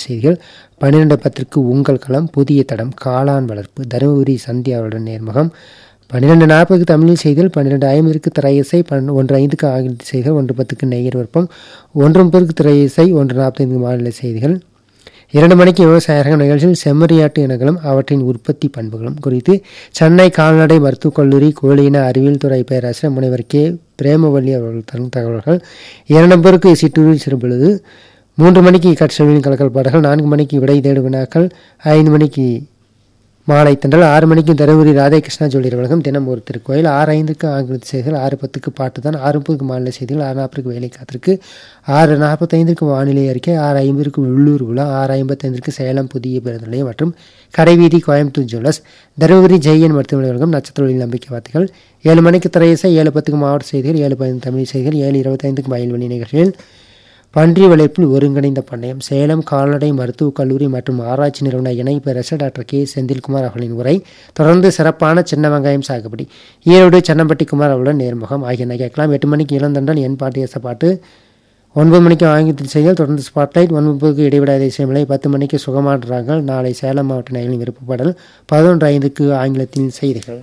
செய்திகள் பன்னிரெண்டு பத்திற்கு உங்கள் களம் புதிய தடம் காளான் வளர்ப்பு தருமபுரி சந்தியாவுடன் நேர்முகம் பன்னிரெண்டு நாற்பதுக்கு தமிழில் செய்திகள் பன்னிரெண்டு ஐம்பதுக்கு திரையிசை பன் ஒன்று ஐந்துக்கு ஆங்கில செய்திகள் ஒன்று பத்துக்கு நெய்யர் விருப்பம் ஒன்று முப்பதுக்கு திரையிசை ஒன்று நாற்பத்தைந்து மாநில செய்திகள் இரண்டு மணிக்கு விவசாய அரங்கம் நிகழ்ச்சியில் செம்மறியாட்டு இனங்களும் அவற்றின் உற்பத்தி பண்புகளும் குறித்து சென்னை கால்நடை மருத்துவக் கல்லூரி கோழியின அறிவியல் துறை பேராசிரியர் முனைவர் கே பிரேமவல்லி அவர்கள் தரும் தகவல்கள் இரண்டு பேருக்கு சிற்றூரில் சிறுபொழுது மூன்று மணிக்கு கட்சவியின் கலக்கல் பாடல்கள் நான்கு மணிக்கு விடை தேடு வினாக்கள் ஐந்து மணிக்கு மாலை தென்றல் ஆறு மணிக்கு தருமபுரி ராதாகிருஷ்ணா ஜோதிடர் வழங்கம் தினம் ஒரு திருக்கோயில் ஆறு ஐந்துக்கு ஆங்கில செய்திகள் ஆறு பத்துக்கு பாட்டு தான் ஆறு முப்பதுக்கு மாநில செய்திகள் ஆறு நாற்பதுக்கு வேலை காத்திருக்கு ஆறு நாற்பத்தைந்திற்கு வானிலை அறிக்கை ஆறு ஐம்பதுக்கு உள்ளூர் விழா ஆறு ஐம்பத்தைந்திற்கு சேலம் புதிய பேருந்து நிலையம் மற்றும் கடைவீதி கோயம்புத்தூர் ஜுவல்லர்ஸ் தருமபுரி ஜெயன் மருத்துவமனை வழங்கம் நட்சத்திர நம்பிக்கை வார்த்தைகள் ஏழு மணிக்கு திரையசை ஏழு பத்துக்கு மாவட்ட செய்திகள் ஏழு பதினைந்து தமிழ் செய்திகள் ஏழு இருபத்தைந்துக்கு வயல்வெளி நிகழ்ச்சியில் பன்றி வளர்ப்பில் ஒருங்கிணைந்த பண்ணையம் சேலம் கால்நடை மருத்துவக் கல்லூரி மற்றும் ஆராய்ச்சி நிறுவன இணை பேரரசர் டாக்டர் கே செந்தில்குமார் அவர்களின் உரை தொடர்ந்து சிறப்பான சின்ன வெங்காயம் சாகுபடி ஈரோடு சென்னம்பட்டி குமார் அவர்களுடன் நேர்முகம் ஆகியன கேட்கலாம் எட்டு மணிக்கு இளந்தண்டல் என் பாட்டு எச பாட்டு ஒன்பது மணிக்கு ஆங்கிலத்தில் செய்திகள் தொடர்ந்து ஸ்பாட்லைட் ஒன்பதுக்கு இடைவிடாத இசைமலை பத்து மணிக்கு சுகமாடுறாங்கள் நாளை சேலம் மாவட்ட நேயர்களின் விருப்பப்பாடல் பதினொன்று ஐந்துக்கு ஆங்கிலத்தில் செய்திகள்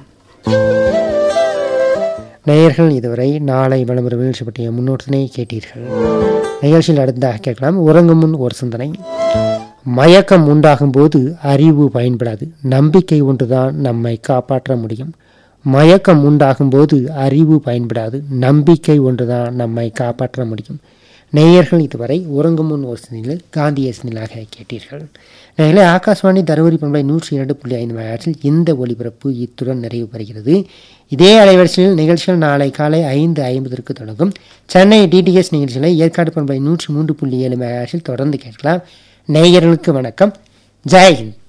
நேயர்கள் இதுவரை நாளை விளம்பர நிகழ்ச்சி பற்றிய முன்னோட்டத்தினை கேட்டீர்கள் நிகழ்ச்சியில் அடுத்ததாக கேட்கலாம் உறங்கும் முன் ஒரு சிந்தனை மயக்கம் உண்டாகும் போது அறிவு பயன்படாது நம்பிக்கை ஒன்றுதான் நம்மை காப்பாற்ற முடியும் மயக்கம் உண்டாகும் போது அறிவு பயன்படாது நம்பிக்கை ஒன்றுதான் நம்மை காப்பாற்ற முடியும் நேயர்கள் இதுவரை உறங்கும் முன் ஒரு சிந்தனையில் காந்திய சிந்தனையாக கேட்டீர்கள் நேயர்களே ஆகாஷ்வாணி தருமபுரி பண்பலை நூற்றி இரண்டு புள்ளி ஐந்து மையாற்றில் இந்த ஒலிபரப்பு இத்துடன் நிறைவு பெறுகிறது இதே அலைவரிசையில் நிகழ்ச்சிகள் நாளை காலை ஐந்து ஐம்பதற்கு தொடங்கும் சென்னை டிடிஎஸ் நிகழ்ச்சிகளை ஏற்காடு பண்பலை நூற்றி மூன்று புள்ளி ஏழு மையாற்றில் தொடர்ந்து கேட்கலாம் நேயர்களுக்கு வணக்கம் ஜெய் ஹிந்த்